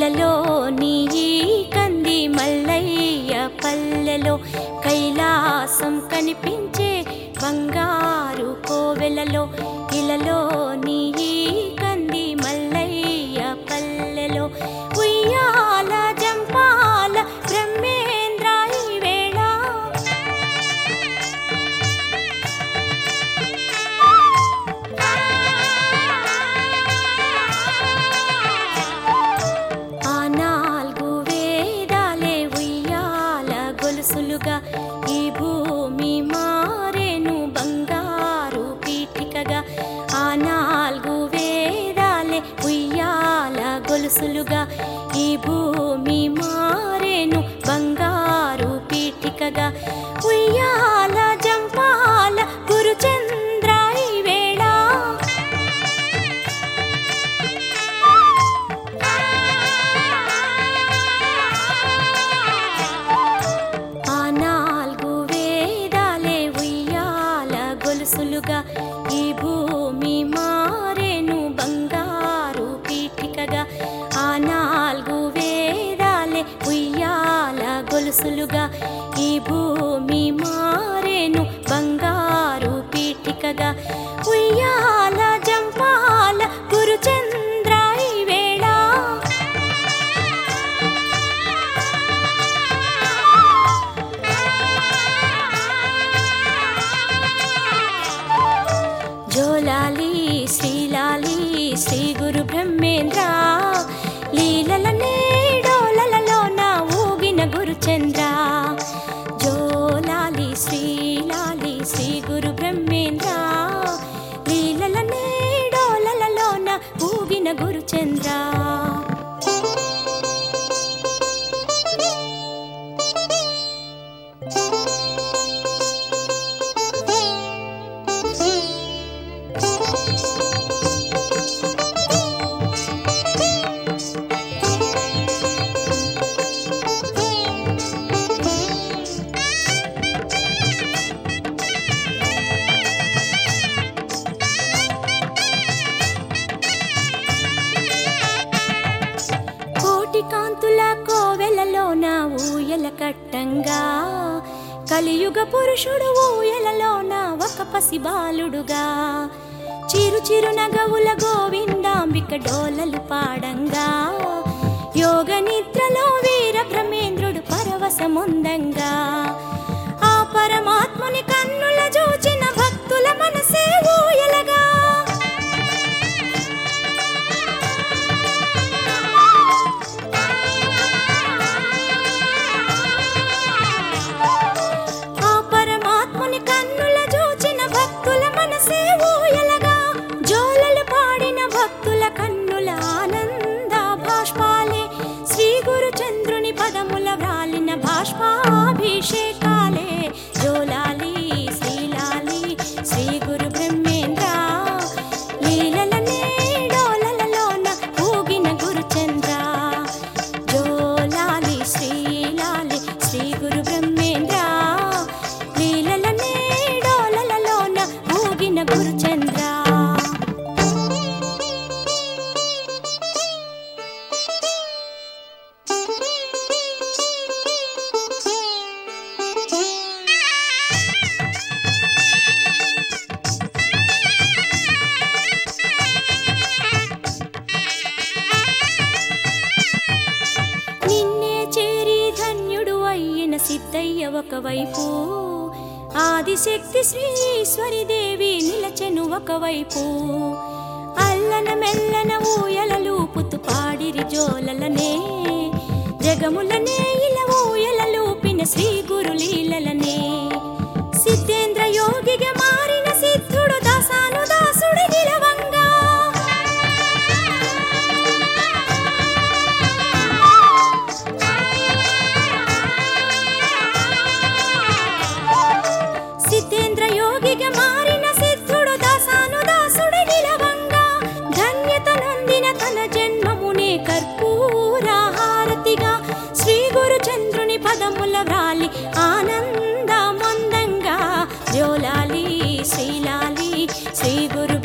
ఇలలో నీ ఈ కంది మల్లయ్య పల్లెలో కైలాసం కనిపించే బంగారు కోవెలలో ఇలలో నీ ఈ కంది మల్లయ్య పల్లెలో ఉయ్యాల జంపాల బ్రహ్మేంద్ర ఈ వేళ ఆ నాలుగు వేదాలే ఉయ్యాల గొలుసులుగా ఈ భూమి మారేను బంగారు పీఠికగా ఆ నాలుగు వేదాలే ఉయ్యాల గొలుసులుగా ఈ భూమి మారేను బంగారు పీఠికగా ఉయ్యాల జంపాల గురుచంద్ర ఈ వేళ ఆ నాలుగు వేదాలే ఉయ్యాల గొలుసులుగా ఈ భూమి మారేను బంగారు పీఠికగా ఆ నాలుగు వేదాలే ఉయ్యాల గొలుసులుగా ఈ భూమి మారేను బంగారు పీఠికగా ఉయ్యాల జంపాల గురుచంద్ర ఈ వేళ జోలాలి శ్రీలాలి శ్రీ గురు బ్రహ్మేంద్ర లీలల నేడోలలో నా ఊగిన గురుచంద్ర జోలాలి శ్రీలాలి శ్రీ గురు బ్రహ్మేంద్ర లీలల నేడోలలో నా ఊగిన గురుచంద్ర కోటి కాంతుల కోవెలలో నా ఊయల కట్టంగా కలియుగ పురుషుడు ఊయలలో నా ఒక పసి బాలుడుగా చిరు చిరు నగవుల గోవిందాంబిక డోలలు పాడంగా యోగ నిద్రలో వీర బ్రహ్మేంద్రుడు పరవశముందంగా ఆ పరమాత్ముని కన్నుల చూచిన భక్తుల మనసే ఊయలగా ఆ పరమాత్ముని కన్నుల చూచిన భక్తుల మనసే ఊయలగా జోలలు పాడిన భక్తుల కన్నుల ఆనంద భాష్పాలే శ్రీ గురు చంద్రుని పదముల వ్రాలిన భాష్పాభిషేకాలే జోలాలి శ్రీలాలి శ్రీ గురు బ్రహ్మేంద్ర లీలల నేడోలలలోన ఊగిన గురుచంద్ర జోలాలి శ్రీలాలి శ్రీ గురు బ్రహ్మేంద్ర లీలల నేడోలలలోన ఊగిన గురుచంద్ర నిన్నే చేరి ధన్యుడు అయిన సిద్ధయ్య ఒకవైపు ఆదిశక్తి శ్రీశ్వరి దేవి నిలచెను ఒకవైపు అల్లన మెల్లన ఊయలలూపుతూ పాడిరి జోలలనే జగములనే ఇల ఊయలలూపిన శ్రీ గురు లీలలనే సిద్ధేంద్ర యోగిగా మారిన సిద్ధుడు దాసాను దాసుడి నిలవంగా సిద్ధేంద్ర యోగిగా మారిన సిద్ధుడు దాసాను దాసుడి నిలవంగా ధన్యత నొందిన తన జన్మమునే కర్పూర హారతిగా శ్రీ గురు చంద్రుని పదముల వ్రాలి ఆనంద మందంగా జోలాలి శ్రీలాలి శ్రీ గురు